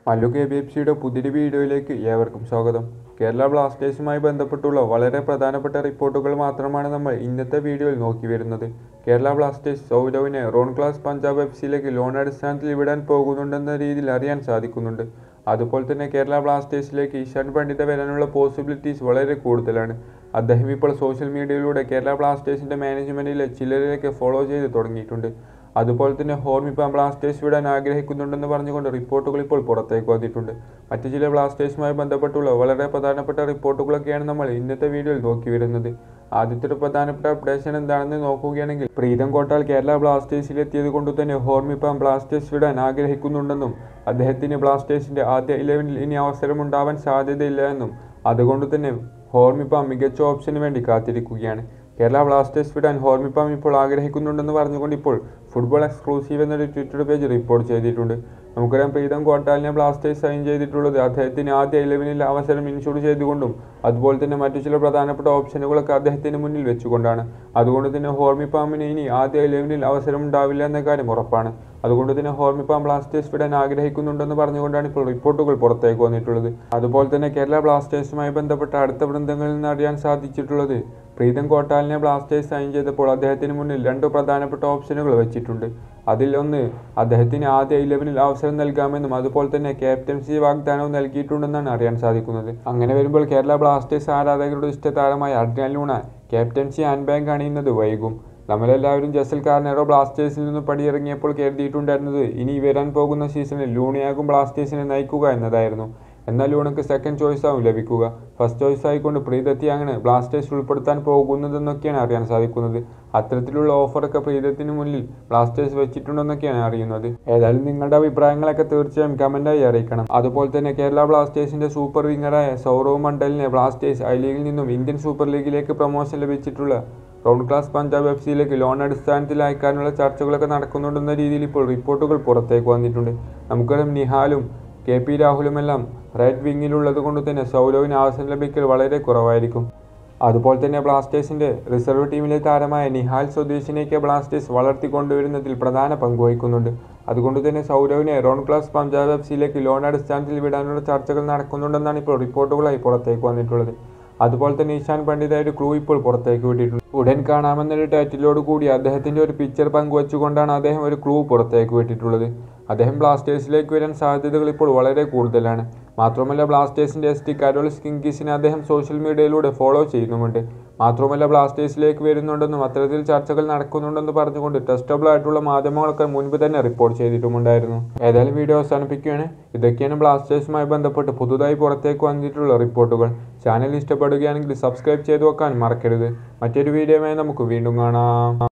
Mallu K B F സിയുടെ പുതിയൊരു വീഡിയോയിലേക്ക് ഏവർക്കും സ്വാഗതം കേരള ബ്ലാസ്റ്റേഴ്സുമായി ബന്ധപ്പെട്ടുള്ള വളരെ പ്രധാനപ്പെട്ട റിപ്പോർട്ടുകൾ മാത്രമാണ് നമ്മൾ ഇന്നത്തെ വീഡിയോയിൽ നോക്കി വരുന്നത് കേരള ബ്ലാസ്റ്റേഴ്സ് സൗരവിനെ റോൺ ക്ലാസ് പഞ്ചാബ് എഫ് സിയിലേക്ക് ലോൺ അടിസ്ഥാനത്തിൽ വിടാൻ പോകുന്നുണ്ടെന്ന രീതിയിൽ അറിയാൻ സാധിക്കുന്നുണ്ട് അതുപോലെ തന്നെ കേരള ബ്ലാസ്റ്റേഴ്സിലേക്ക് ഇഷാൻ പണ്ഡിത വരാനുള്ള പോസിബിലിറ്റീസ് വളരെ കൂടുതലാണ് അദ്ദേഹം ഇപ്പോൾ സോഷ്യൽ മീഡിയയിലൂടെ കേരള ബ്ലാസ്റ്റേഴ്സിന്റെ മാനേജ്മെന്റിലെ ചിലരിലേക്ക് ഫോളോ ചെയ്ത് തുടങ്ങിയിട്ടുണ്ട് അതുപോലെ തന്നെ ഹോർമിപ്പ ബ്ലാസ്റ്റേഴ്സ് വിടാൻ ആഗ്രഹിക്കുന്നുണ്ടെന്ന് പറഞ്ഞുകൊണ്ട് റിപ്പോർട്ടുകൾ ഇപ്പോൾ പുറത്തേക്ക് വന്നിട്ടുണ്ട് മറ്റു ചില ബ്ലാസ്റ്റേഴ്സുമായി ബന്ധപ്പെട്ടുള്ള വളരെ പ്രധാനപ്പെട്ട റിപ്പോർട്ടുകളൊക്കെയാണ് നമ്മൾ ഇന്നത്തെ വീഡിയോയിൽ നോക്കി വരുന്നത് ആദ്യത്തെ ഒരു പ്രധാനപ്പെട്ട അപ്ഡേഷൻ എന്താണെന്ന് നോക്കുകയാണെങ്കിൽ പ്രീതം കോട്ടാൽ കേരള ബ്ലാസ്റ്റേഴ്സിൽ എത്തിയത് കൊണ്ട് തന്നെ ഹോർമിപ്പ ബ്ലാസ്റ്റേഴ്സ് വിടാൻ ആഗ്രഹിക്കുന്നുണ്ടെന്നും അദ്ദേഹത്തിന് ബ്ലാസ്റ്റേഴ്സിന്റെ ആദ്യ ഇലവനിൽ ഇനി അവസരമുണ്ടാവാൻ സാധ്യതയില്ല എന്നും അതുകൊണ്ട് തന്നെ ഹോർമിപ്പ മികച്ച ഓപ്ഷന് വേണ്ടി കാത്തിരിക്കുകയാണ് കേരള ബ്ലാസ്റ്റേഴ്സ് വിടാൻ ഹോർമിപ്പം ഇപ്പോൾ ആഗ്രഹിക്കുന്നുണ്ടെന്ന് പറഞ്ഞുകൊണ്ട് ഇപ്പോൾ ഫുട്ബോൾ എക്സ്ക്ലൂസീവ് എന്നൊരു ട്വിറ്റർ പേജ് റിപ്പോർട്ട് ചെയ്തിട്ടുണ്ട് നമുക്കറിയാം പ്രീതം കോട്ടാലിനെ ബ്ലാസ്റ്റേഴ്സ് സൈൻ ചെയ്തിട്ടുള്ളത് അദ്ദേഹത്തിന് ആദ്യ ഇലവനിൽ അവസരം ഇൻഷൂർ ചെയ്തുകൊണ്ടും അതുപോലെ തന്നെ മറ്റു ചില പ്രധാനപ്പെട്ട ഓപ്ഷനുകളൊക്കെ അദ്ദേഹത്തിന് മുന്നിൽ വെച്ചുകൊണ്ടാണ് അതുകൊണ്ട് തന്നെ ഹോർമിപ്പാമിന് ഇനി ആദ്യ ഇലവനിൽ അവസരം ഉണ്ടാവില്ല എന്ന കാര്യം ഉറപ്പാണ് അതുകൊണ്ട് തന്നെ ഹോർമിപ്പാം ബ്ലാസ്റ്റേഴ്സ് വിടാൻ ആഗ്രഹിക്കുന്നുണ്ടെന്ന് പറഞ്ഞുകൊണ്ടാണ് ഇപ്പോൾ റിപ്പോർട്ടുകൾ പുറത്തേക്ക് വന്നിട്ടുള്ളത് അതുപോലെ തന്നെ കേരള ബ്ലാസ്റ്റേഴ്സുമായി ബന്ധപ്പെട്ട അടുത്ത വൃന്ദങ്ങളിൽ നിന്ന് അറിയാൻ സാധിച്ചിട്ടുള്ളത് പ്രീതം കോട്ടാലിനെ ബ്ലാസ്റ്റേഴ്സ് സൈൻ ചെയ്തപ്പോൾ അദ്ദേഹത്തിന് മുന്നിൽ രണ്ട് പ്രധാനപ്പെട്ട ഓപ്ഷനുകൾ വെച്ചിട്ടുണ്ട് അതിൽ ഒന്ന് അദ്ദേഹത്തിന് ആദ്യ ഇലവനിൽ അവസരം നൽകാമെന്നും അതുപോലെ തന്നെ ക്യാപ്റ്റൻസി വാഗ്ദാനവും നൽകിയിട്ടുണ്ടെന്നാണ് അറിയാൻ സാധിക്കുന്നത് അങ്ങനെ വരുമ്പോൾ കേരള ബ്ലാസ്റ്റേഴ്സ് ആരാധകരുടെ ഇഷ്ടതാരമായ അഡ്രിയാൻ ലൂണ ക്യാപ്റ്റൻസി ഹാൻഡ് ബാങ്ക് അണിയുന്നത് വൈകും നമ്മളെല്ലാവരും ജസൽ കാർണറോ ബ്ലാസ്റ്റേഴ്സിൽ നിന്ന് പടിയിറങ്ങിയപ്പോൾ കരുതിയിട്ടുണ്ടായിരുന്നത് ഇനി വരാൻ പോകുന്ന സീസണിൽ ലൂണിയാകും ബ്ലാസ്റ്റേഴ്സിനെ നയിക്കുക എന്നതായിരുന്നു എന്നാൽ ലൂണക്ക് സെക്കൻഡ് ചോയ്സ് ആവും ലഭിക്കുക ഫസ്റ്റ് ചോയ്സ് ആയിക്കൊണ്ട് പ്രീതത്തിയാണ് ബ്ലാസ്റ്റേഴ്സ് ഉൾപ്പെടുത്താൻ പോകുന്നതെന്നൊക്കെയാണ് അറിയാൻ സാധിക്കുന്നത് അത്തരത്തിലുള്ള ഓഫറൊക്കെ പ്രീതത്തിന് മുന്നിൽ ബ്ലാസ്റ്റേഴ്സ് വെച്ചിട്ടുണ്ടെന്നൊക്കെയാണ് അറിയുന്നത് ഏതായാലും നിങ്ങളുടെ അഭിപ്രായങ്ങളൊക്കെ തീർച്ചയായും കമൻറ്റായി അറിയിക്കണം അതുപോലെ തന്നെ കേരള ബ്ലാസ്റ്റേഴ്സിന്റെ സൂപ്പർ വിങ്ങറായ സൗരവ് മണ്ഡലിനെ ബ്ലാസ്റ്റേഴ്സ് ഐ ലീഗിൽ നിന്നും ഇന്ത്യൻ സൂപ്പർ ലീഗിലേക്ക് പ്രൊമോഷൻ ലഭിച്ചിട്ടുള്ള റൗണ്ട് ക്ലാസ് പഞ്ചാബ് എഫ് സിയിലേക്ക് ലോൺ അടിസ്ഥാനത്തിൽ അയക്കാനുള്ള ചർച്ചകളൊക്കെ നടക്കുന്നുണ്ടെന്ന രീതിയിൽ ഇപ്പോൾ റിപ്പോർട്ടുകൾ പുറത്തേക്ക് വന്നിട്ടുണ്ട് നമുക്കറിയാം നിഹാലും കെ പി രാഹുലുമെല്ലാം റൈറ്റ് വിങ്ങിലുള്ളത് കൊണ്ട് തന്നെ സൗരവിന് അവസരം ലഭിക്കൽ വളരെ കുറവായിരിക്കും അതുപോലെ തന്നെ ബ്ലാസ്റ്റേഴ്സിന്റെ റിസർവ് ടീമിലെ താരമായ നിഹാൽ സ്വദേശിനെയൊക്കെ ബ്ലാസ്റ്റേഴ്സ് വളർത്തിക്കൊണ്ടുവരുന്നതിൽ പ്രധാന പങ്ക് വഹിക്കുന്നുണ്ട് അതുകൊണ്ട് തന്നെ സൗരവിനെ റോൺ ക്ലാസ് പഞ്ചാബ് എഫ് സിയിലേക്ക് ലോൺ അടിസ്ഥാനത്തിൽ വിടാനുള്ള ചർച്ചകൾ നടക്കുന്നുണ്ടെന്നാണ് ഇപ്പോൾ റിപ്പോർട്ടുകളായി പുറത്തേക്ക് വന്നിട്ടുള്ളത് അതുപോലെ തന്നെ ഇഷാൻ പണ്ഡിതായ ഒരു ക്ലൂ ഇപ്പോൾ പുറത്തേക്ക് വിട്ടിട്ടുണ്ട് ഉടൻ കാണാമെന്നൊരു ടൈറ്റിലോട് കൂടി അദ്ദേഹത്തിന്റെ ഒരു പിക്ചർ പങ്കുവച്ചുകൊണ്ടാണ് അദ്ദേഹം ഒരു ക്ലൂ പുറത്തേക്ക് വിട്ടിട്ടുള്ളത് അദ്ദേഹം ബ്ലാസ്റ്റേഴ്സിലേക്ക് വരാൻ സാധ്യതകൾ ഇപ്പോൾ വളരെ കൂടുതലാണ് മാത്രമല്ല ബ്ലാസ്റ്റേഴ്സിന്റെ എസ് ടി കരോളിസ് കിങ്കിസിനെ അദ്ദേഹം സോഷ്യൽ മീഡിയയിലൂടെ ഫോളോ ചെയ്യുന്നുമുണ്ട് മാത്രമല്ല ബ്ലാസ്റ്റേഴ്സിലേക്ക് വരുന്നുണ്ടെന്നും അത്തരത്തിൽ ചർച്ചകൾ നടക്കുന്നുണ്ടെന്ന് പറഞ്ഞുകൊണ്ട് ടെസ്റ്റബിൾ ആയിട്ടുള്ള മാധ്യമങ്ങളൊക്കെ മുൻപ് തന്നെ റിപ്പോർട്ട് ചെയ്തിട്ടുമുണ്ടായിരുന്നു ഏതായാലും വീഡിയോ അവസാനിപ്പിക്കുകയാണ് ഇതൊക്കെയാണ് ബ്ലാസ്റ്റേഴ്സുമായി ബന്ധപ്പെട്ട് പുതുതായി പുറത്തേക്ക് വന്നിട്ടുള്ള റിപ്പോർട്ടുകൾ ചാനൽ ഇഷ്ടപ്പെടുകയാണെങ്കിൽ സബ്സ്ക്രൈബ് ചെയ്തു വെക്കാൻ മറക്കരുത് മറ്റൊരു വീഡിയോയുമായി നമുക്ക് വീണ്ടും കാണാം